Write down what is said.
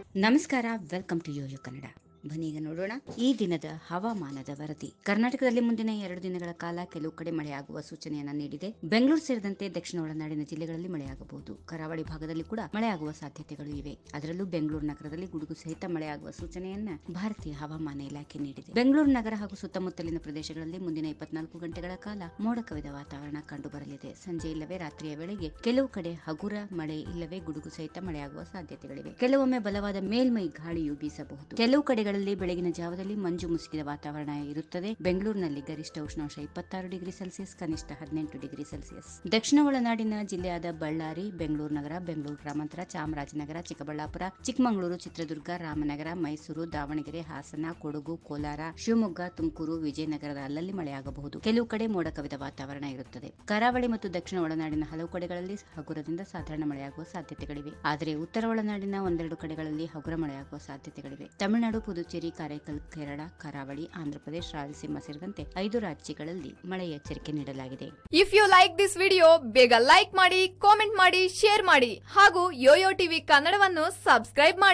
ನಮಸ್ಕಾರ welcome to Yoyo Kannada ಬನ್ನಿ ಈಗ ನೋಡೋಣ ಈ ದಿನದ ಹವಾಮಾನದ ವರದಿ ಕರ್ನಾಟಕದಲ್ಲಿ ಮುಂದಿನ ಎರಡು ದಿನಗಳ ಕಾಲ ಕೆಲವು ಕಡೆ ಮಳೆಯಾಗುವ ಸೂಚನೆಯನ್ನ ನೀಡಿದೆ ಬೆಂಗಳೂರು ಸೇರಿದಂತೆ ದಕ್ಷಿಣ ಒಳನಾಡಿನ ಜಿಲ್ಲೆಗಳಲ್ಲಿ ಮಳೆಯಾಗಬಹುದು ಕರಾವಳಿ ಭಾಗದಲ್ಲಿ ಕೂಡ ಮಳೆಯಾಗುವ ಸಾಧ್ಯತೆಗಳು ಇವೆ ಅದರಲ್ಲೂ ಬೆಂಗಳೂರು ನಗರದಲ್ಲಿ ಗುಡುಗು ಸಹಿತ ಮಳೆಯಾಗುವ ಸೂಚನೆಯನ್ನ ಭಾರತೀಯ ಹವಾಮಾನ ಇಲಾಖೆ ನೀಡಿದೆ ಬೆಂಗಳೂರು ನಗರ ಹಾಗೂ ಸುತ್ತಮುತ್ತಲಿನ ಪ್ರದೇಶಗಳಲ್ಲಿ ಮುಂದಿನ ಇಪ್ಪತ್ನಾಲ್ಕು ಗಂಟೆಗಳ ಕಾಲ ಮೋಡ ಕವಿದ ವಾತಾವರಣ ಕಂಡುಬರಲಿದೆ ಸಂಜೆ ಇಲ್ಲವೇ ರಾತ್ರಿಯ ವೇಳೆಗೆ ಕೆಲವು ಕಡೆ ಹಗುರ ಮಳೆ ಇಲ್ಲವೇ ಗುಡುಗು ಸಹಿತ ಮಳೆಯಾಗುವ ಸಾಧ್ಯತೆಗಳಿವೆ ಕೆಲವೊಮ್ಮೆ ಬಲವಾದ ಮೇಲ್ಮೈ ಗಾಳಿಯು ಬೀಸಬಹುದು ಕೆಲವು ಕಡೆಗಳಲ್ಲಿ ಬೆಳಗಿನ ಜಾವದಲ್ಲಿ ಮಂಜು ಮುಸುಕಿದ ವಾತಾವರಣ ಇರುತ್ತದೆ ಬೆಂಗಳೂರಿನಲ್ಲಿ ಗರಿಷ್ಠ ಉಷ್ಣಾಂಶ ಇಪ್ಪತ್ತಾರು ಡಿಗ್ರಿ ಸೆಲ್ಸಿಯಸ್ ಕನಿಷ್ಠ ಹದಿನೆಂಟು ಡಿಗ್ರಿ ಸೆಲ್ಸಿಯಸ್ ದಕ್ಷಿಣ ಒಳನಾಡಿನ ಜಿಲ್ಲೆಯಾದ ಬಳ್ಳಾರಿ ಬೆಂಗಳೂರು ನಗರ ಬೆಂಗಳೂರು ಗ್ರಾಮಾಂತರ ಚಾಮರಾಜನಗರ ಚಿಕ್ಕಬಳ್ಳಾಪುರ ಚಿಕ್ಕಮಗಳೂರು ಚಿತ್ರದುರ್ಗ ರಾಮನಗರ ಮೈಸೂರು ದಾವಣಗೆರೆ ಹಾಸನ ಕೊಡಗು ಕೋಲಾರ ಶಿವಮೊಗ್ಗ ತುಮಕೂರು ವಿಜಯನಗರದ ಅಲ್ಲಲ್ಲಿ ಮಳೆಯಾಗಬಹುದು ಕೆಲವು ಕಡೆ ಮೋಡ ಕವಿದ ವಾತಾವರಣ ಇರುತ್ತದೆ ಕರಾವಳಿ ಮತ್ತು ದಕ್ಷಿಣ ಒಳನಾಡಿನ ಹಲವು ಕಡೆಗಳಲ್ಲಿ ಹಗುರದಿಂದ ಸಾಧಾರಣ ಮಳೆಯಾಗುವ ಸಾಧ್ಯತೆಗಳಿವೆ ಆದರೆ ಉತ್ತರ ಒಳನಾಡಿನ ಒಂದೆರಡು ಕಡೆಗಳಲ್ಲಿ ಹಗುರ ಮಳೆಯಾಗುವ ಸಾಧ್ಯತೆಗಳಿವೆ ತಮಿಳುನಾಡು ಪುದುಚೇರಿ ಕಾರೈಕಲ್ ಕೇರಳ ಕರಾವಳಿ ಆಂಧ್ರಪ್ರದೇಶ ರಾಯಲಸೀಮಾ ಸೇರಿದಂತೆ ಐದು ರಾಜ್ಯಗಳಲ್ಲಿ ಮಳೆಯ ಎಚ್ಚರಿಕೆ ನೀಡಲಾಗಿದೆ if you like this video ಬೇಗ ಲೈಕ್ ಮಾಡಿ ಕಾಮೆಂಟ್ ಮಾಡಿ ಶೇರ್ ಮಾಡಿ ಹಾಗೂ ಯೋಯೋ ಟಿವಿ ಕನ್ನಡವನ್ನು ಸಬ್ಸ್ಕ್ರೈಬ್ ಮಾಡಿ